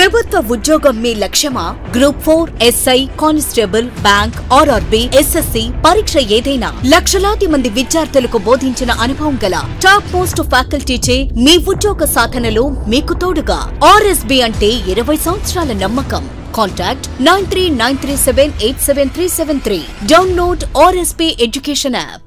ప్రభుత్వ ఉద్యోగం మీ లక్ష్యమా group four SI constable bank RRB SSC పరీక్ష ఏదైనా లక్షలాది మంది విద్యార్థులకు బోధించిన అనుభవం గల టాప్ మోస్ట్ ఫ్యాకల్టీచే మీ ఉద్యోగ సాధనలో మీకు తోడుగా ఆర్ఎస్బి అంటే ఇరవై సంవత్సరాల నమ్మకం contact nine three nine three seven eight seven three seven three download RSB Education app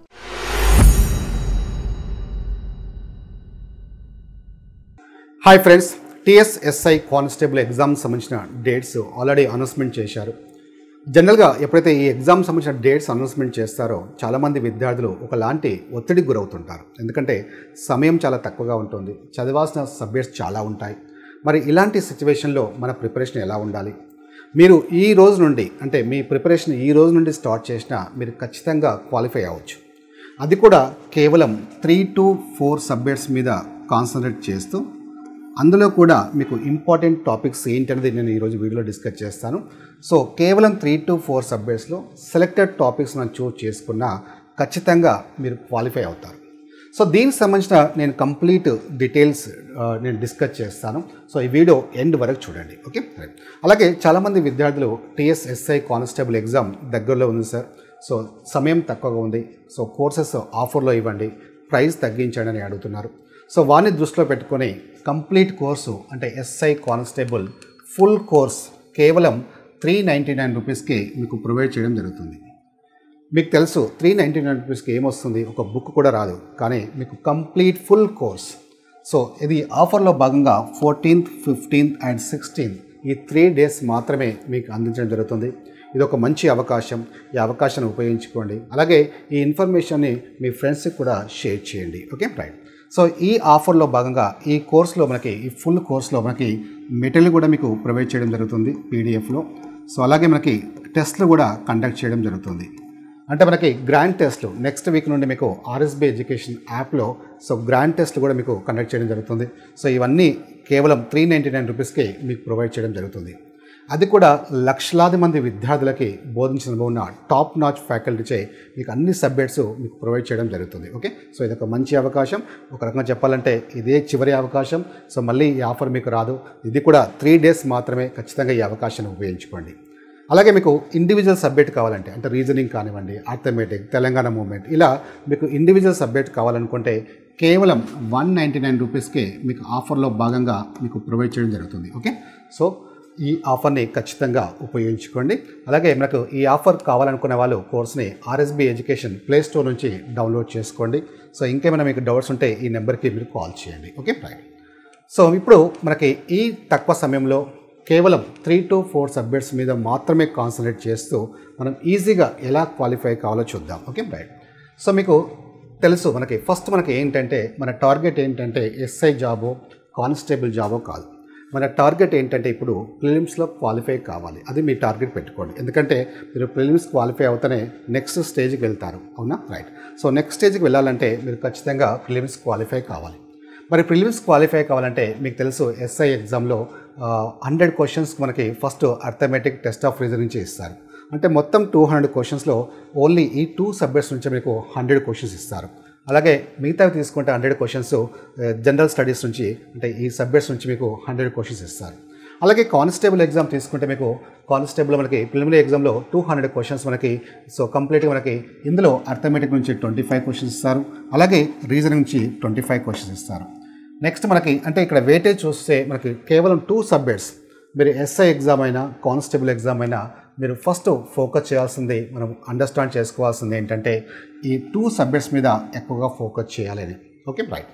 hi friends TS SI constable exam సంబంధించిన డేట్స్ ఆల్రెడీ అనౌన్స్మెంట్ చేశారు జనరల్గా ఎప్పుడైతే ఈ ఎగ్జామ్ సంబంధించిన డేట్స్ అనౌన్స్మెంట్ చేస్తారో చాలామంది విద్యార్థులు ఒకలాంటి ఒత్తిడికి గురవుతుంటారు ఎందుకంటే సమయం చాలా తక్కువగా ఉంటుంది చదవాల్సిన సబ్జెక్ట్స్ చాలా ఉంటాయి మరి ఇలాంటి సిచ్యువేషన్లో మన ప్రిపరేషన్ ఎలా ఉండాలి మీరు ఈ రోజు నుండి అంటే మీ ప్రిపరేషన్ ఈ రోజు నుండి స్టార్ట్ చేసినా మీరు ఖచ్చితంగా క్వాలిఫై అవ్వచ్చు అది కూడా కేవలం త్రీ టు ఫోర్ సబ్జెక్ట్స్ మీద కాన్సన్ట్రేట్ చేస్తూ అందులో కూడా మీకు ఇంపార్టెంట్ టాపిక్స్ ఏంటనేది నేను ఈరోజు వీడియోలో డిస్కస్ చేస్తాను సో కేవలం త్రీ టు ఫోర్ సబ్జెక్ట్స్లో సెలెక్టెడ్ టాపిక్స్ మనం చూస్ చేసుకున్నా ఖచ్చితంగా మీరు క్వాలిఫై అవుతారు సో దీనికి సంబంధించిన నేను కంప్లీట్ డీటెయిల్స్ ఆ, నేను డిస్కస్ చేస్తాను సో ఈ వీడియో ఎండ్ వరకు చూడండి ఓకే రైట్. అలాగే చాలామంది విద్యార్థులు టీఎస్ఎస్ఐ కానిస్టేబుల్ ఎగ్జామ్ దగ్గరలో ఉంది సార్ సో సమయం తక్కువగా ఉంది సో కోర్సెస్ ఆఫర్లో ఇవ్వండి ప్రైస్ తగ్గించండి అని అడుగుతున్నారు సో వారిని దృష్టిలో పెట్టుకొని కంప్లీట్ కోర్సు అంటే ఎస్ఐ కానిస్టేబుల్ ఫుల్ కోర్స్ కేవలం త్రీ నైంటీ నైన్ రూపీస్కి మీకు ప్రొవైడ్ చేయడం జరుగుతుంది మీకు తెలుసు త్రీ నైంటీ నైన్ రూపీస్కి ఏమొస్తుంది ఒక బుక్ కూడా రాదు కానీ మీకు కంప్లీట్ ఫుల్ కోర్స్ సో ఇది ఆఫర్లో భాగంగా ఫోర్టీన్త్ ఫిఫ్టీన్త్ అండ్ సిక్స్టీన్త్ ఈ త్రీ డేస్ మాత్రమే మీకు అందించడం జరుగుతుంది ఇది ఒక మంచి అవకాశం ఈ అవకాశాన్ని ఉపయోగించుకోండి అలాగే ఈ ఇన్ఫర్మేషన్ని మీ ఫ్రెండ్స్కి కూడా షేర్ చేయండి ఓకే రైట్ సో ఈ ఆఫర్లో భాగంగా ఈ కోర్సులో మనకి ఈ ఫుల్ కోర్సులో మనకి మెటీరియల్ కూడా మీకు ప్రొవైడ్ చేయడం జరుగుతుంది పీడిఎఫ్లో సో అలాగే మనకి టెస్ట్లు కూడా కండక్ట్ చేయడం జరుగుతుంది అంటే మనకి గ్రాండ్ టెస్ట్లు నెక్స్ట్ వీక్ నుండి మీకు ఆర్ఎస్బి ఎడ్యుకేషన్ యాప్లో సో గ్రాండ్ టెస్ట్లు కూడా మీకు కండక్ట్ చేయడం జరుగుతుంది సో ఇవన్నీ కేవలం త్రీ నైంటీ నైన్ రూపీస్కి మీకు ప్రొవైడ్ చేయడం జరుగుతుంది అది కూడా లక్షలాది మంది విద్యార్థులకి బోధించిన ఉన్న టాప్ నాచ్ ఫ్యాకల్టీచే మీకు అన్ని సబ్జెక్ట్స్ మీకు ప్రొవైడ్ చేయడం జరుగుతుంది ఓకే సో ఇది ఒక మంచి అవకాశం ఒక రకంగా చెప్పాలంటే ఇదే చివరి అవకాశం సో మళ్ళీ ఈ ఆఫర్ మీకు రాదు ఇది కూడా త్రీ డేస్ మాత్రమే ఖచ్చితంగా ఈ అవకాశాన్ని ఉపయోగించుకోండి అలాగే మీకు ఇండివిజువల్ సబ్జెక్ట్ కావాలంటే అంటే రీజనింగ్ కానివ్వండి ఆర్థమెటిక్ తెలంగాణ మూవ్మెంట్ ఇలా మీకు ఇండివిజువల్ సబ్జెక్ట్ కావాలనుకుంటే కేవలం వన్ నైంటీ నైన్ రూపీస్కే మీకు ఆఫర్లో భాగంగా మీకు ప్రొవైడ్ చేయడం జరుగుతుంది ఓకే సో ఈ ఆఫర్ని ఖచ్చితంగా ఉపయోగించుకోండి అలాగే మనకు ఈ ఆఫర్ కావాలనుకునే వాళ్ళు కోర్స్ని ఆర్ఎస్బి ఎడ్యుకేషన్ ప్లే స్టోర్ నుంచి డౌన్లోడ్ చేసుకోండి సో ఇంకేమైనా మీకు డౌట్స్ ఉంటే ఈ నెంబర్కి మీరు కాల్ చేయండి ఓకే రైట్ సో ఇప్పుడు మనకి ఈ తక్కువ సమయంలో కేవలం త్రీ టు ఫోర్ సబ్జెక్ట్స్ మీద మాత్రమే కాన్సన్ట్రేట్ చేస్తూ మనం ఈజీగా ఎలా క్వాలిఫై కావాలో చూద్దాం ఓకే రైట్ సో మీకు తెలుసు మనకి ఫస్ట్ మనకి ఏంటంటే మన టార్గెట్ ఏంటంటే ఎస్ఐ జాబో కానిస్టేబుల్ జాబో కాదు మన టార్గెట్ ఏంటంటే ఇప్పుడు ప్రిలిమ్స్లో క్వాలిఫై కావాలి అది మీ టార్గెట్ పెట్టుకోండి ఎందుకంటే మీరు ప్రిలిమ్స్ క్వాలిఫై అవుతానే నెక్స్ట్ స్టేజ్కి వెళ్తారు అవునా రైట్ సో నెక్స్ట్ స్టేజ్కి వెళ్ళాలంటే మీరు ఖచ్చితంగా ప్రిలిమ్స్ క్వాలిఫై కావాలి మరి ప్రిలిమ్స్ క్వాలిఫై కావాలంటే మీకు తెలుసు ఎస్ఐ ఎగ్జామ్లో హండ్రెడ్ క్వశ్చన్స్ మనకి first arithmetic test of reasoning ఇస్తారు అంటే మొత్తం టూ హండ్రెడ్ క్వశ్చన్స్లో ఓన్లీ ఈ టూ సబ్జెక్ట్స్ నుంచి మీకు హండ్రెడ్ క్వశ్చన్స్ ఇస్తారు అలాగే మిగతావి తీసుకుంటే హండ్రెడ్ క్వశ్చన్స్ జనరల్ స్టడీస్ నుంచి అంటే ఈ సబ్జెక్ట్స్ నుంచి మీకు హండ్రెడ్ క్వశ్చన్స్ ఇస్తారు అలాగే కానిస్టేబుల్ ఎగ్జామ్ తీసుకుంటే మీకు కానిస్టేబుల్ మనకి ప్రిలిమినరీ ఎగ్జామ్లో టూ హండ్రెడ్ క్వశ్చన్స్ మనకి సో కంప్లీట్గా మనకి ఇందులో అర్థమెటిక్ నుంచి ట్వంటీ ఫైవ్ క్వశ్చన్స్ ఇస్తారు అలాగే రీజనింగ్ నుంచి ట్వంటీ ఫైవ్ క్వశ్చన్స్ ఇస్తారు నెక్స్ట్ మనకి అంటే ఇక్కడ వెయిటేజ్ చూస్తే మనకి కేవలం టూ సబ్జెక్ట్స్ మీరు ఎస్ఐ ఎగ్జామ్ అయినా కానిస్టేబుల్ ఎగ్జామ్ అయినా మీరు ఫస్ట్ ఫోకస్ చేయాల్సింది మనం అండర్స్టాండ్ చేసుకోవాల్సింది ఏంటంటే ఈ టూ సబ్జెక్ట్స్ మీద ఎక్కువగా ఫోకస్ చేయాలని ఓకే రైట్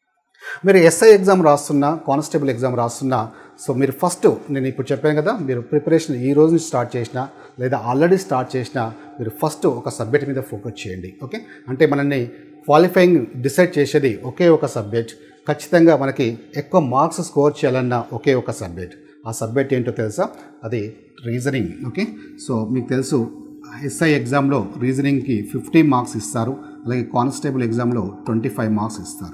మీరు ఎస్ఐ ఎగ్జామ్ రాస్తున్నా కానిస్టేబుల్ ఎగ్జామ్ రాస్తున్నా సో మీరు ఫస్ట్ నేను ఇప్పుడు చెప్పాను కదా మీరు ప్రిపరేషన్ ఈ రోజు నుంచి స్టార్ట్ చేసినా లేదా ఆల్రెడీ స్టార్ట్ చేసినా మీరు ఫస్ట్ ఒక సబ్జెక్ట్ మీద ఫోకస్ చేయండి ఓకే అంటే మనల్ని క్వాలిఫైయింగ్ డిసైడ్ చేసేది ఒకే ఒక సబ్జెక్ట్ ఖచ్చితంగా మనకి ఎక్కువ మార్క్స్ స్కోర్ చేయాలన్న ఒకే ఒక సబ్జెక్ట్ ఆ సబ్జెక్ట్ ఏంటో తెలుసా అది రీజనింగ్ ఓకే సో మీకు తెలుసు ఎస్ఐ ఎగ్జామ్లో రీజనింగ్కి ఫిఫ్టీ మార్క్స్ ఇస్తారు అలాగే కానిస్టేబుల్ ఎగ్జామ్లో ట్వంటీ ఫైవ్ మార్క్స్ ఇస్తారు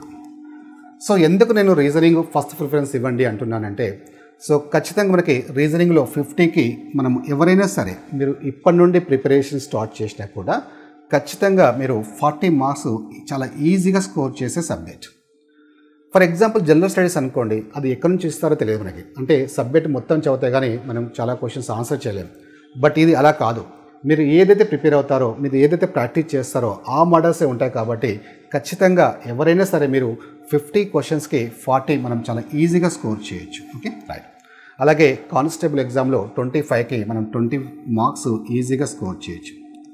సో ఎందుకు నేను రీజనింగ్ ఫస్ట్ ప్రిఫరెన్స్ ఇవ్వండి అంటున్నానంటే సో ఖచ్చితంగా మనకి రీజనింగ్లో ఫిఫ్టీకి మనం ఎవరైనా సరే మీరు ఇప్పటి నుండి ప్రిపరేషన్ స్టార్ట్ చేసినా కూడా ఖచ్చితంగా మీరు ఫార్టీ మార్క్స్ చాలా ఈజీగా స్కోర్ చేసే subject for example general studies అనుకోండి అది ఎక్కడి నుంచి ఇస్తారో తెలియదు మనకి అంటే సబ్జెక్ట్ మొత్తం చదివితే కానీ మనం చాలా క్వశ్చన్స్ ఆన్సర్ చేయలేం బట్ ఇది అలా కాదు మీరు ఏదైతే ప్రిపేర్ అవుతారో మీరు ఏదైతే ప్రాక్టీస్ చేస్తారో ఆ మోడల్సే ఉంటాయి కాబట్టి ఖచ్చితంగా ఎవరైనా సరే మీరు ఫిఫ్టీ క్వశ్చన్స్కి ఫార్టీ మనం చాలా ఈజీగా స్కోర్ చేయొచ్చు ఓకే రైట్ అలాగే కానిస్టేబుల్ ఎగ్జామ్లో ట్వంటీ ఫైవ్కి మనం ట్వంటీ మార్క్స్ ఈజీగా స్కోర్ చేయొచ్చు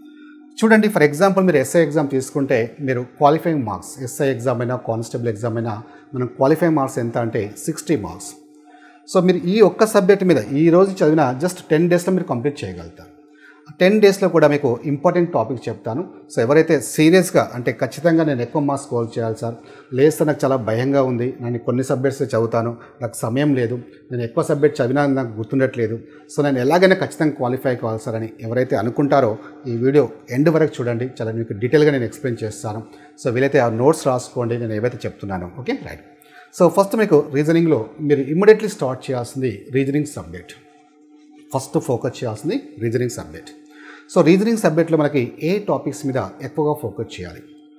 చూడండి ఫర్ ఎగ్జాంపుల్ మీరు ఎస్ఐ ఎగ్జామ్ తీసుకుంటే మీరు క్వాలిఫైయింగ్ మార్క్స్ ఎస్ఐ ఎగ్జామ్ అయినా కానిస్టేబుల్ ఎగ్జామ్ అయినా మనం క్వాలిఫైయింగ్ మార్క్స్ ఎంత అంటే సిక్స్టీ మార్క్స్ సో మీరు ఈ ఒక్క సబ్జెక్ట్ మీద ఈ రోజు చదివిన జస్ట్ టెన్ డేస్లో మీరు కంప్లీట్ చేయగలుగుతారు టెన్ డేస్లో కూడా మీకు ఇంపార్టెంట్ టాపిక్ చెప్తాను సో ఎవరైతే సీరియస్గా అంటే ఖచ్చితంగా నేను ఎక్కువ మార్క్స్ స్కోర్ చేయాలి సార్ లేదు సార్ నాకు చాలా భయంగా ఉంది నేను కొన్ని సబ్జెక్ట్స్ చదువుతాను నాకు సమయం లేదు నేను ఎక్కువ సబ్జెక్ట్ చదివినా నాకు గుర్తుండట్లేదు సో నేను ఎలాగైనా ఖచ్చితంగా క్వాలిఫై కావాలి సార్ అని ఎవరైతే అనుకుంటారో ఈ వీడియో ఎండ్ వరకు చూడండి చాలా మీకు డీటెయిల్గా నేను ఎక్స్ప్లెయిన్ చేస్తాను సో వీలైతే ఆ నోట్స్ రాసుకోండి నేను ఏవైతే చెప్తున్నానో ఓకే రైట్ సో ఫస్ట్ మీకు రీజనింగ్లో మీరు ఇమ్మీడియట్లీ స్టార్ట్ చేయాల్సింది రీజనింగ్ సబ్జెక్ట్ ఫస్ట్ ఫోకస్ చేయాల్సింది రీజనింగ్ సబ్జెక్ట్ సో రీజనింగ్ సబ్జెక్ట్లో మనకి ఏ టాపిక్స్ మీద ఎక్కువగా ఫోకస్ చేయాలి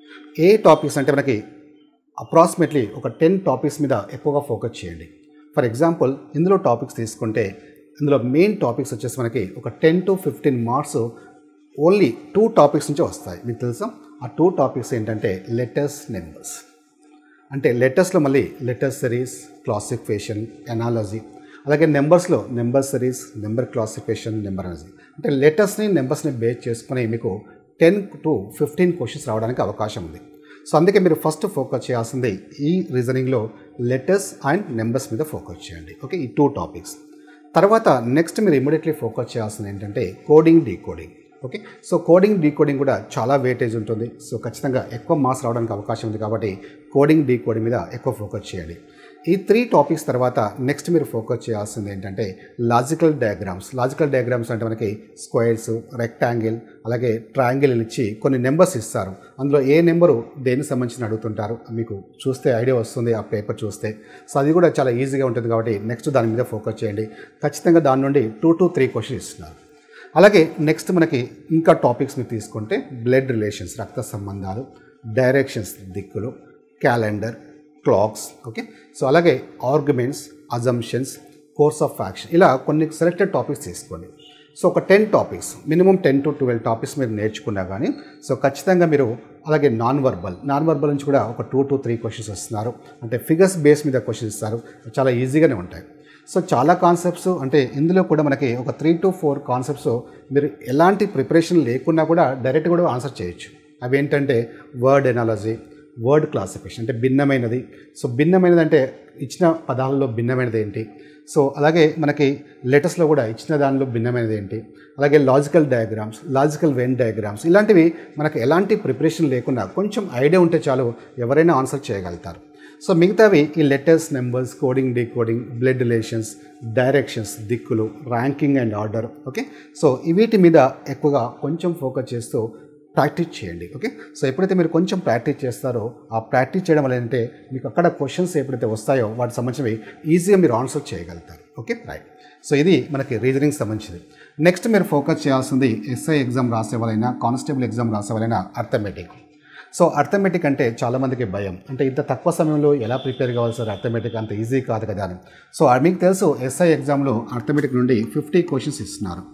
ఏ టాపిక్స్ అంటే మనకి అప్రాక్సిమేట్లీ ఒక టెన్ టాపిక్స్ మీద ఎక్కువగా ఫోకస్ చేయండి ఫర్ ఎగ్జాంపుల్ ఇందులో టాపిక్స్ తీసుకుంటే ఇందులో మెయిన్ టాపిక్స్ వచ్చేసి మనకి ఒక ten to fifteen marks only two topics నుంచి వస్తాయి మీకు తెలుసా ఆ టూ టాపిక్స్ ఏంటంటే లెటర్స్ నెంబర్స్ అంటే లెటర్స్లో మళ్ళీ లెటర్ సిరీస్ క్లాసిఫికేషన్ ఎనాలజీ అలాగే నెంబర్స్లో number series number classification number analogy అంటే లెటర్స్ని నెంబర్స్ని బేస్ చేసుకుని మీకు టెన్ టు ఫిఫ్టీన్ క్వశ్చన్స్ రావడానికి అవకాశం ఉంది సో అందుకే మీరు ఫస్ట్ ఫోకస్ చేయాల్సింది ఈ రీజనింగ్లో లెటర్స్ అండ్ నెంబర్స్ మీద ఫోకస్ చేయండి ఓకే ఈ టూ టాపిక్స్ తర్వాత నెక్స్ట్ మీరు ఇమీడియట్లీ ఫోకస్ చేయాల్సింది ఏంటంటే coding decoding okay so coding decoding కూడా చాలా వెయిటేజ్ ఉంటుంది సో ఖచ్చితంగా ఎక్కువ మార్క్స్ రావడానికి అవకాశం ఉంది కాబట్టి కోడింగ్ డీకోడింగ్ మీద ఎక్కువ ఫోకస్ చేయండి ఈ త్రీ టాపిక్స్ తర్వాత నెక్స్ట్ మీరు ఫోకస్ చేయాల్సింది ఏంటంటే లాజికల్ డయాగ్రామ్స్ లాజికల్ డయాగ్రామ్స్ అంటే మనకి స్క్వేర్స్ రెక్టాంగిల్ అలాగే ట్రయాంగిల్ ఇచ్చి కొన్ని నెంబర్స్ ఇస్తారు అందులో ఏ నెంబరు దేనికి సంబంధించిన అడుగుతుంటారు మీకు చూస్తే ఐడియా వస్తుంది ఆ పేపర్ చూస్తే సో అది కూడా చాలా ఈజీగా ఉంటుంది కాబట్టి నెక్స్ట్ దాని మీద ఫోకస్ చేయండి ఖచ్చితంగా దాని నుండి టూ టు త్రీ క్వశ్చన్ ఇస్తున్నారు అలాగే నెక్స్ట్ మనకి ఇంకా టాపిక్స్ మీరు తీసుకుంటే బ్లడ్ రిలేషన్స్ రక్త సంబంధాలు డైరెక్షన్స్ దిక్కులు క్యాలెండర్ క్లాక్స్ ఓకే సో అలాగే arguments assumptions course of action ఇలా కొన్ని సెలెక్టెడ్ టాపిక్స్ తీసుకోండి సో ఒక ten topics minimum ten to twelve topics మీరు నేర్చుకున్నా కానీ సో ఖచ్చితంగా మీరు అలాగే నాన్ వర్బల్ నాన్ వర్బల్ నుంచి కూడా ఒక టూ టు త్రీ క్వశ్చన్స్ ఇస్తున్నారు అంటే ఫిగర్స్ బేస్ మీద క్వశ్చన్స్ ఇస్తారు చాలా ఈజీగానే ఉంటాయి సో చాలా కాన్సెప్ట్స్ అంటే ఇందులో కూడా మనకి ఒక త్రీ టు ఫోర్ కాన్సెప్ట్స్ మీరు ఎలాంటి ప్రిపరేషన్ లేకున్నా కూడా డైరెక్ట్ కూడా ఆన్సర్ చేయొచ్చు అవి ఏంటంటే వర్డ్ ఎనాలజీ వర్డ్ క్లాసిఫికేషన్ అంటే భిన్నమైనది సో భిన్నమైనది అంటే ఇచ్చిన పదాలలో భిన్నమైనది ఏంటి సో అలాగే మనకి లెటర్స్లో కూడా ఇచ్చిన దానిలో భిన్నమైనది ఏంటి అలాగే logical diagrams logical venn diagrams ఇలాంటివి మనకు ఎలాంటి ప్రిపరేషన్ లేకుండా కొంచెం ఐడియా ఉంటే చాలు ఎవరైనా ఆన్సర్ చేయగలుగుతారు సో మిగతావి ఈ letters numbers coding decoding blood relations directions దిక్కులు ranking and order okay so వీటి మీద ఎక్కువగా కొంచెం ఫోకస్ చేస్తూ ప్రాక్టీస్ చేయండి ఓకే సో ఎప్పుడైతే మీరు కొంచెం ప్రాక్టీస్ చేస్తారో ఆ ప్రాక్టీస్ చేయడం వల్ల ఏంటంటే మీకు అక్కడ క్వశ్చన్స్ ఎప్పుడైతే వస్తాయో వాటికి సంబంధించినవి ఈజీగా మీరు ఆన్సర్ చేయగలుగుతారు ఓకే రైట్ సో ఇది మనకి రీజనింగ్ సంబంధించింది నెక్స్ట్ మీరు ఫోకస్ చేయాల్సింది ఎస్ఐ ఎగ్జామ్ రాసే వాళ్ళైనా కానిస్టేబుల్ ఎగ్జామ్ రాసే వాళ్ళైనా అర్థమెటిక్ సో అర్థమెటిక్ అంటే చాలామందికి భయం అంటే ఇంత తక్కువ సమయంలో ఎలా ప్రిపేర్ కావాలి సార్ అర్థమెటిక్ అంత ఈజీ కాదు కదా అని సో మీకు తెలుసు ఎస్ఐ ఎగ్జామ్లో అర్థమెటిక్ నుండి ఫిఫ్టీ క్వశ్చన్స్ ఇస్తున్నారు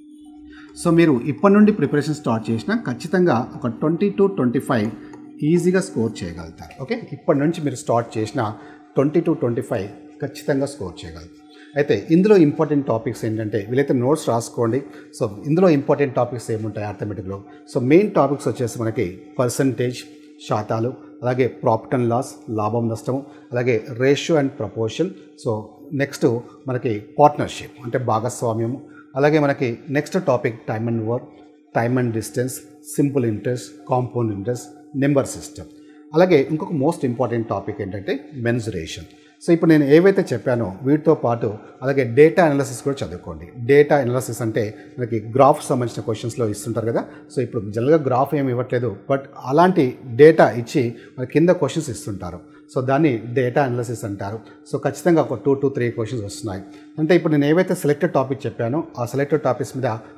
సో మీరు ఇప్పటి నుండి ప్రిపరేషన్ స్టార్ట్ చేసినా ఖచ్చితంగా ఒక ట్వంటీ టు ట్వంటీ ఫైవ్ ఈజీగా స్కోర్ చేయగలుగుతారు ఓకే ఇప్పటి నుంచి మీరు స్టార్ట్ చేసిన ట్వంటీ టు ట్వంటీ ఫైవ్ ఖచ్చితంగా స్కోర్ చేయగలుగుతారు అయితే ఇందులో ఇంపార్టెంట్ టాపిక్స్ ఏంటంటే వీలైతే నోట్స్ రాసుకోండి సో ఇందులో ఇంపార్టెంట్ టాపిక్స్ ఏముంటాయి అర్థమెటిక్లో సో మెయిన్ టాపిక్స్ వచ్చేసి మనకి పర్సంటేజ్ శాతాలు అలాగే ప్రాఫిట్ అండ్ లాస్ లాభం నష్టం అలాగే ratio and proportion so next మనకి పార్ట్నర్షిప్ అంటే భాగస్వామ్యం అలాగే మనకి next topic time and work time and distance simple interest compound interest number system అలాగే ఇంకొక మోస్ట్ ఇంపార్టెంట్ టాపిక్ ఏంటంటే మెన్సురేషన్ సో ఇప్పుడు నేను ఏవైతే చెప్పానో వీటితో పాటు అలాగే డేటా అనాలిసిస్ కూడా చదువుకోండి డేటా అనాలిసిస్ అంటే మనకి గ్రాఫ్ సంబంధించిన క్వశ్చన్స్లో ఇస్తుంటారు కదా సో ఇప్పుడు జనరల్గా గ్రాఫ్ ఏమి ఇవ్వట్లేదు బట్ అలాంటి డేటా ఇచ్చి మన కింద క్వశ్చన్స్ ఇస్తుంటారు సో దాన్ని డేటా అనాలిసిస్ అంటారు సో ఖచ్చితంగా ఒక టూ టు త్రీ క్వశ్చన్స్ వస్తున్నాయి అంటే ఇప్పుడు నేను ఏవైతే సెలెక్టెడ్ టాపిక్ చెప్పానో ఆ సెలెక్టెడ్ టాపిక్స్ మీద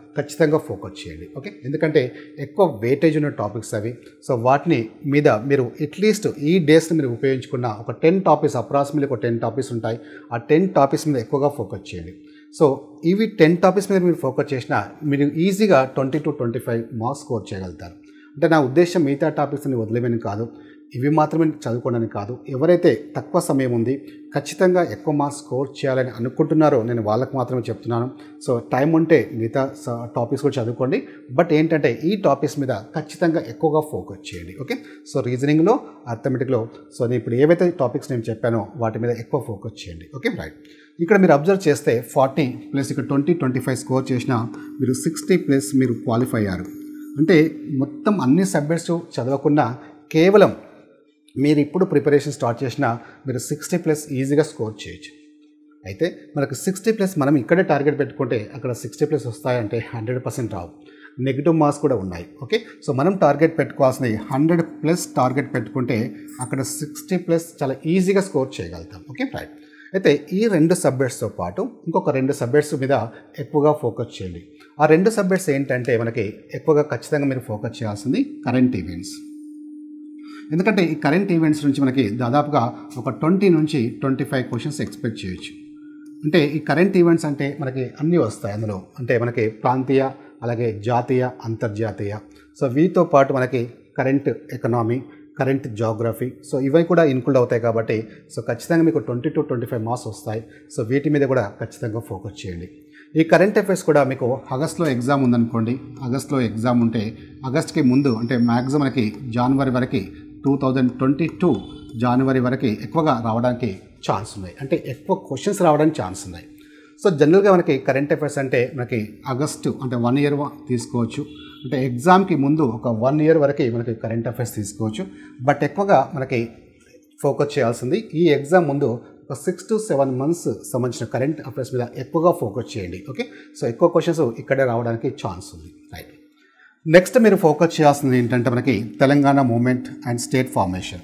ఖచ్చితంగా ఫోకస్ చేయండి ఓకే ఎందుకంటే ఎక్కువ వెయిటేజ్ ఉన్న టాపిక్స్ అవి సో వాటిని మీద మీరు అట్లీస్ట్ ఈ డేస్ని మీరు ఉపయోగించుకున్న ఒక టెన్ టాపిక్స్ అప్రాక్సిమేట్లీ ఒక టెన్ టాపిక్స్ ఉంటాయి ఆ టెన్ టాపిక్స్ మీద ఎక్కువగా ఫోకస్ చేయండి సో ఇవి టెన్ టాపిక్స్ మీద మీరు ఫోకస్ చేసినా మీరు ఈజీగా twenty to twenty five marks score చేయగలుగుతారు అంటే నా ఉద్దేశం మిగతా టాపిక్స్ని వదిలేమని కాదు ఇవి మాత్రమే చదువుకోవడానికి కాదు ఎవరైతే తక్కువ సమయం ఉంది ఖచ్చితంగా ఎక్కువ మార్క్స్ స్కోర్ చేయాలని అనుకుంటున్నారో నేను వాళ్ళకి మాత్రమే చెప్తున్నాను సో టైం ఉంటే మిగతా టాపిక్స్ కూడా చదువుకోండి బట్ ఏంటంటే ఈ టాపిక్స్ మీద ఖచ్చితంగా ఎక్కువగా ఫోకస్ చేయండి ఓకే సో రీజనింగ్లో అర్థమెటిక్లో సో నేను ఇప్పుడు ఏవైతే టాపిక్స్ నేను చెప్పానో వాటి మీద ఎక్కువ ఫోకస్ చేయండి ఓకే రైట్ ఇక్కడ మీరు అబ్జర్వ్ చేస్తే ఫార్టీ ప్లస్ ఇక్కడ ట్వంటీ ట్వంటీ ఫైవ్ స్కోర్ చేసిన మీరు సిక్స్టీ ప్లస్ మీరు క్వాలిఫై అయ్యారు అంటే మొత్తం అన్ని సబ్జెక్ట్స్ చదవకుండా కేవలం మీరు ఇప్పుడు ప్రిపరేషన్ స్టార్ట్ చేసినా మీరు సిక్స్టీ ప్లస్ ఈజీగా స్కోర్ చేయొచ్చు అయితే మనకు సిక్స్టీ ప్లస్ మనం ఇక్కడే టార్గెట్ పెట్టుకుంటే అక్కడ సిక్స్టీ ప్లస్ వస్తాయంటే హండ్రెడ్ పర్సెంట్ రావు నెగిటివ్ మార్క్స్ కూడా ఉన్నాయి ఓకే సో మనం టార్గెట్ పెట్టుకోవాల్సింది హండ్రెడ్ ప్లస్ టార్గెట్ పెట్టుకుంటే అక్కడ సిక్స్టీ ప్లస్ చాలా ఈజీగా స్కోర్ చేయగలుగుతాం ఓకే రైట్ అయితే ఈ రెండు సబ్జెక్ట్స్తో పాటు ఇంకొక రెండు సబ్జెక్ట్స్ మీద ఎక్కువగా ఫోకస్ చేయండి ఆ రెండు సబ్జెక్ట్స్ ఏంటంటే మనకి ఎక్కువగా ఖచ్చితంగా మీరు ఫోకస్ చేయాల్సింది కరెంట్ ఈవెంట్స్ ఎందుకంటే ఈ కరెంట్ ఈవెంట్స్ నుంచి మనకి దాదాపుగా ఒక ట్వంటీ నుంచి ట్వంటీ ఫైవ్ క్వశ్చన్స్ ఎక్స్పెక్ట్ చేయొచ్చు అంటే ఈ కరెంట్ ఈవెంట్స్ అంటే మనకి అన్నీ వస్తాయి అందులో అంటే మనకి ప్రాంతీయ అలాగే జాతీయ అంతర్జాతీయ సో వీటితో పాటు మనకి current economy current geography so ఇవి కూడా ఇన్క్లూడ్ అవుతాయి కాబట్టి సో ఖచ్చితంగా మీకు twenty to twenty five marks వస్తాయి సో వీటి మీద కూడా ఖచ్చితంగా ఫోకస్ చేయండి ఈ కరెంట్ అఫైర్స్ కూడా మీకు ఆగస్ట్లో ఎగ్జామ్ ఉందనుకోండి ఆగస్ట్లో ఎగ్జామ్ ఉంటే ఆగస్ట్కి ముందు అంటే మ్యాక్సిమం మనకి జనవరి వరకు టూ థౌజండ్ ట్వంటీ టూ జనవరి వరకు ఎక్కువగా రావడానికి ఛాన్స్ ఉన్నాయి అంటే ఎక్కువ క్వశ్చన్స్ రావడానికి ఛాన్స్ ఉన్నాయి సో జనరల్గా మనకి కరెంట్ అఫైర్స్ అంటే మనకి ఆగస్టు అంటే వన్ ఇయర్ తీసుకోవచ్చు అంటే ఎగ్జామ్కి ముందు ఒక వన్ ఇయర్ వరకు మనకి కరెంట్ అఫైర్స్ తీసుకోవచ్చు బట్ ఎక్కువగా మనకి ఫోకస్ చేయాల్సింది ఈ ఎగ్జామ్ ముందు ఒక సిక్స్ టు సెవెన్ మంత్స్ సంబంధించిన కరెంట్ అఫైర్స్ మీద ఎక్కువగా ఫోకస్ చేయండి ఓకే సో ఎక్కువ క్వశ్చన్స్ ఇక్కడే రావడానికి ఛాన్స్ ఉంది రైట్ నెక్స్ట్ మీరు ఫోకస్ చేయాల్సింది ఏంటంటే మనకి Telangana movement and state formation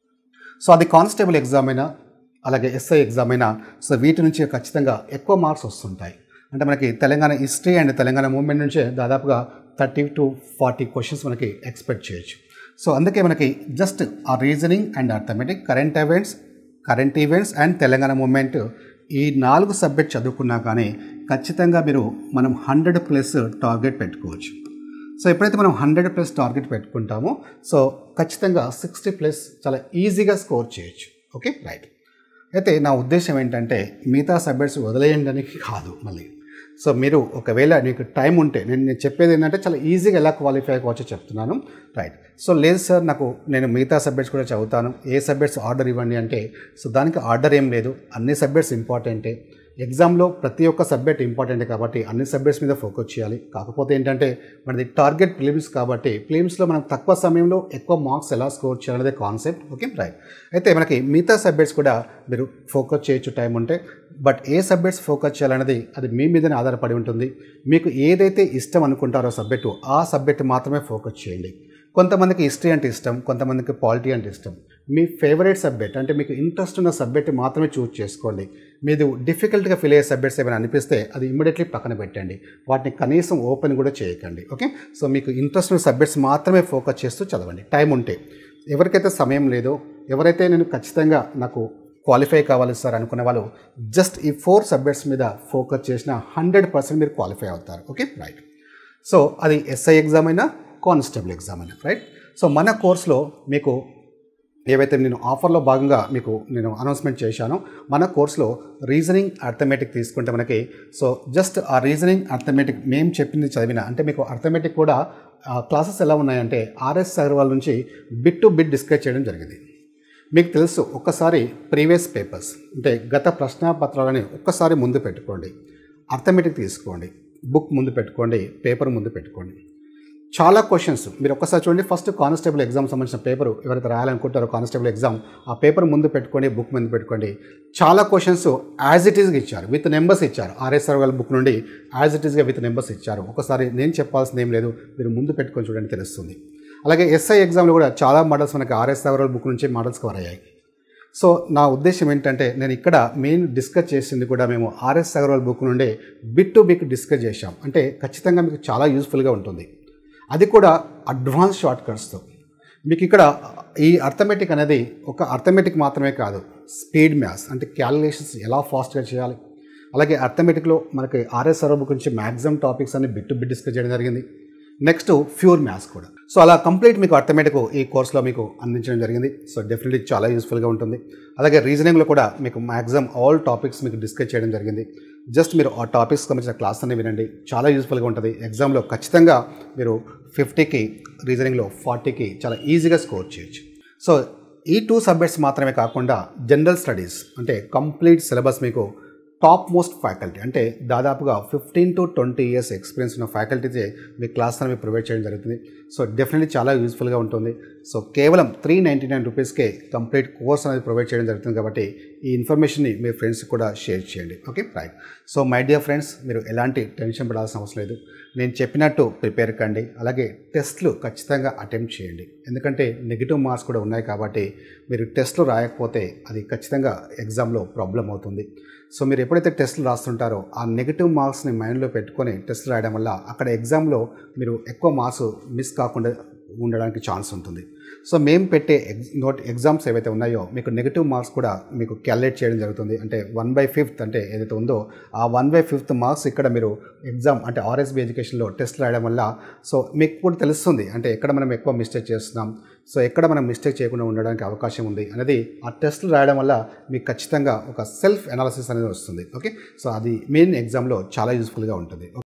so అది కానిస్టేబుల్ ఎగ్జామ్ అయినా అలాగే ఎస్ఐ ఎగ్జామ్ అయినా సో వీటి నుంచి ఖచ్చితంగా ఎక్కువ మార్క్స్ వస్తుంటాయి అంటే మనకి Telangana history and Telangana movement నుంచే దాదాపుగా థర్టీ టు ఫార్టీ క్వశ్చన్స్ మనకి ఎక్స్పెక్ట్ చేయొచ్చు సో అందుకే మనకి జస్ట్ ఆ reasoning and arithmetic current events current events and Telangana movement ఈ నాలుగు సబ్జెక్ట్ చదువుకున్నా కానీ ఖచ్చితంగా మీరు మనం హండ్రెడ్ ప్లస్ టార్గెట్ పెట్టుకోవచ్చు సో ఎప్పుడైతే మనం హండ్రెడ్ ప్లస్ టార్గెట్ పెట్టుకుంటామో సో ఖచ్చితంగా సిక్స్టీ ప్లస్ చాలా ఈజీగా స్కోర్ చేయొచ్చు ఓకే రైట్ అయితే నా ఉద్దేశం ఏంటంటే మిగతా సబ్జెక్ట్స్ వదిలేయడానికి కాదు మళ్ళీ సో మీరు ఒకవేళ మీకు టైం ఉంటే నేను నేను చెప్పేది ఏంటంటే చాలా ఈజీగా ఎలా క్వాలిఫై అవ్వచ్చో చెప్తున్నాను రైట్ సో లేదు సార్ నాకు నేను మిగతా సబ్జెక్ట్స్ కూడా చదువుతాను ఏ సబ్జెక్ట్స్ ఆర్డర్ ఇవ్వండి అంటే సో దానికి ఆర్డర్ ఏం లేదు అన్ని సబ్జెక్ట్స్ ఇంపార్టెంటే ఎగ్జామ్లో ప్రతి ఒక్క సబ్జెక్ట్ ఇంపార్టెంట్ కాబట్టి అన్ని సబ్జెక్ట్స్ మీద ఫోకస్ చేయాలి కాకపోతే ఏంటంటే మనది టార్గెట్ ఫిలిమ్స్ కాబట్టి ఫిలిమ్స్లో మనం తక్కువ సమయంలో ఎక్కువ మార్క్స్ ఎలా స్కోర్ చేయాలనేది కాన్సెప్ట్ ఓకే రైట్ అయితే మనకి మిగతా సబ్జెక్ట్స్ కూడా మీరు ఫోకస్ చేయొచ్చు టైం ఉంటే బట్ ఏ సబ్జెక్ట్స్ ఫోకస్ చేయాలనేది అది మీ మీదనే ఆధారపడి ఉంటుంది మీకు ఏదైతే ఇష్టం అనుకుంటారో సబ్జెక్టు ఆ సబ్జెక్ట్ మాత్రమే ఫోకస్ చేయండి కొంతమందికి హిస్టరీ అంటే ఇష్టం కొంతమందికి పాలిటీ అంటే ఇష్టం మీ ఫేవరెట్ సబ్జెక్ట్ అంటే మీకు ఇంట్రెస్ట్ ఉన్న సబ్జెక్ట్ మాత్రమే చూస్ చేసుకోండి మీరు డిఫికల్ట్గా ఫీల్ అయ్యే సబ్జెక్ట్స్ ఏమైనా అనిపిస్తే అది ఇమ్మీడియట్లీ పక్కన పెట్టండి వాటిని కనీసం ఓపెన్ కూడా చేయకండి ఓకే సో మీకు ఇంట్రెస్ట్ ఉన్న సబ్జెక్ట్స్ మాత్రమే ఫోకస్ చేస్తూ చదవండి టైం ఉంటే ఎవరికైతే సమయం లేదో ఎవరైతే నేను ఖచ్చితంగా నాకు క్వాలిఫై కావాలి సార్ అనుకునే వాళ్ళు జస్ట్ ఈ ఫోర్ సబ్జెక్ట్స్ మీద ఫోకస్ చేసిన హండ్రెడ్ పర్సెంట్ మీరు క్వాలిఫై అవుతారు ఓకే రైట్ సో అది ఎస్ఐ ఎగ్జామ్ అయినా కానిస్టేబుల్ ఎగ్జామ్ అయినా రైట్ సో మన కోర్సులో మీకు ఏవైతే నేను ఆఫర్లో భాగంగా మీకు నేను అనౌన్స్మెంట్ చేశానో మన కోర్సులో రీజనింగ్ అర్థమెటిక్ తీసుకుంటే మనకి సో జస్ట్ ఆ రీజనింగ్ అర్థమెటిక్ మేము చెప్పింది చదివిన అంటే మీకు అర్థమెటిక్ కూడా క్లాసెస్ ఎలా ఉన్నాయంటే ఆర్ఎస్ అగర్వాల్ నుంచి బిట్ టు బిట్ డిస్కస్ చేయడం జరిగింది మీకు తెలుసు ఒక్కసారి ప్రీవియస్ పేపర్స్ అంటే గత ప్రశ్నాపత్రాలని ఒక్కసారి ముందు పెట్టుకోండి అర్థమెటిక్ తీసుకోండి బుక్ ముందు పెట్టుకోండి పేపర్ ముందు పెట్టుకోండి చాలా క్వశ్చన్స్ మీరు ఒక్కసారి చూడండి ఫస్ట్ కానిస్టేబుల్ ఎగ్జామ్ సంబంధించిన పేపర్ ఎవరైతే రాయాలనుకుంటారో కానిస్టేబుల్ ఎగ్జామ్ ఆ పేపర్ ముందు పెట్టుకోండి బుక్ ముందు పెట్టుకోండి చాలా క్వశ్చన్స్ యాజ్ ఇట్ ఈస్గా ఇచ్చారు విత్ నెంబర్స్ ఇచ్చారు ఆర్ఎస్ఆర్ వాళ్ళ బుక్ నుండి యాజ్ ఇట్ ఈస్గా విత్ నెంబర్స్ ఇచ్చారు ఒకసారి నేను చెప్పాల్సింది ఏం లేదు మీరు ముందు పెట్టుకొని చూడండి తెలుస్తుంది అలాగే ఎస్ఐ ఎగ్జామ్లో కూడా చాలా మోడల్స్ మనకి ఆర్ఎస్ అగర్వాల్ బుక్ నుంచి మోడల్స్ కవర్ అయ్యాయి సో నా ఉద్దేశం ఏంటంటే నేను ఇక్కడ మెయిన్ డిస్కస్ చేసింది కూడా మేము ఆర్ఎస్ అగర్వాల్ బుక్ నుండి బిట్ టు బిట్ డిస్కస్ చేశాం అంటే ఖచ్చితంగా మీకు చాలా యూస్ఫుల్గా ఉంటుంది అది కూడా అడ్వాన్స్ షార్ట్ కట్స్తో మీకు ఇక్కడ ఈ అర్థమెటిక్ అనేది ఒక అర్థమెటిక్ మాత్రమే కాదు స్పీడ్ మ్యాథ్స్ అంటే క్యాలిక్యులేషన్స్ ఎలా ఫాస్ట్గా చేయాలి అలాగే అర్థమెటిక్లో మనకి ఆర్ఎస్ అరబ్ గురించి మ్యాక్సిమం టాపిక్స్ అన్ని బిట్ టు బిట్ డిస్కస్ చేయడం జరిగింది నెక్స్ట్ ప్యూర్ మ్యాథ్స్ కూడా సో అలా కంప్లీట్ మీకు అర్థమెటిక్ ఈ కోర్సులో మీకు అందించడం జరిగింది సో డెఫినెట్లీ చాలా యూస్ఫుల్గా ఉంటుంది అలాగే రీజనింగ్లో కూడా మీకు మ్యాక్సిమం ఆల్ టాపిక్స్ మీకు డిస్కస్ చేయడం జరిగింది జస్ట్ మీరు ఆ టాపిక్స్ సంబంధించిన క్లాస్ అన్ని వినండి చాలా యూస్ఫుల్గా ఉంటుంది ఎగ్జామ్లో ఖచ్చితంగా మీరు ఫిఫ్టీకి రీజనింగ్లో ఫార్టీకి చాలా ఈజీగా స్కోర్ చేయొచ్చు సో ఈ టూ సబ్జెక్ట్స్ మాత్రమే కాకుండా జనరల్ స్టడీస్ అంటే కంప్లీట్ సిలబస్ మీకు టాప్ మోస్ట్ ఫ్యాకల్టీ అంటే దాదాపుగా fifteen to twenty years experience ఉన్న ఫ్యాకల్టీతే మీ క్లాస్ మీకు ప్రొవైడ్ చేయడం జరుగుతుంది సో డెఫినెట్లీ చాలా యూస్ఫుల్గా ఉంటుంది సో కేవలం త్రీ నైంటీ నైన్ రూపీస్కే కంప్లీట్ కోర్స్ అనేది ప్రొవైడ్ చేయడం జరుగుతుంది కాబట్టి ఈ ఇన్ఫర్మేషన్ని మీ ఫ్రెండ్స్ కూడా షేర్ చేయండి okay right so my dear friends మీరు ఎలాంటి టెన్షన్ పడాల్సిన అవసరం లేదు నేను చెప్పినట్టు ప్రిపేర్ కండి అలాగే టెస్ట్లు ఖచ్చితంగా అటెంప్ట్ చేయండి ఎందుకంటే నెగిటివ్ మార్క్స్ కూడా ఉన్నాయి కాబట్టి మీరు టెస్ట్లు రాయకపోతే అది ఖచ్చితంగా ఎగ్జామ్లో ప్రాబ్లం అవుతుంది సో మీరు ఎప్పుడైతే టెస్ట్లు రాస్తుంటారో ఆ నెగిటివ్ మార్క్స్ని మైండ్లో పెట్టుకొని టెస్ట్ రాయడం వల్ల అక్కడ ఎగ్జామ్లో మీరు ఎక్కువ మార్క్స్ మిస్ కాకుండా ఉండడానికి ఛాన్స్ ఉంటుంది సో మేము పెట్టే ఎగ్జ్ నోట్ ఎగ్జామ్స్ ఏవైతే ఉన్నాయో మీకు నెగిటివ్ మార్క్స్ కూడా మీకు క్యాలిక్యులేట్ చేయడం జరుగుతుంది అంటే వన్ బై ఫిఫ్త్ అంటే ఏదైతే ఉందో ఆ వన్ బై ఫిఫ్త్ మార్క్స్ ఇక్కడ మీరు ఎగ్జామ్ అంటే ఆర్ఎస్బి ఎడ్యుకేషన్లో టెస్ట్ రాయడం వల్ల సో మీకు కూడా తెలుస్తుంది అంటే ఎక్కడ మనం ఎక్కువ మిస్టేక్ చేస్తున్నాం సో ఎక్కడ మనం మిస్టేక్ చేయకుండా ఉండడానికి అవకాశం ఉంది అనేది ఆ టెస్ట్లు రాయడం వల్ల మీకు ఖచ్చితంగా ఒక సెల్ఫ్ అనాలిసిస్ అనేది వస్తుంది ఓకే సో అది మెయిన్ ఎగ్జామ్లో చాలా యూస్ఫుల్గా ఉంటుంది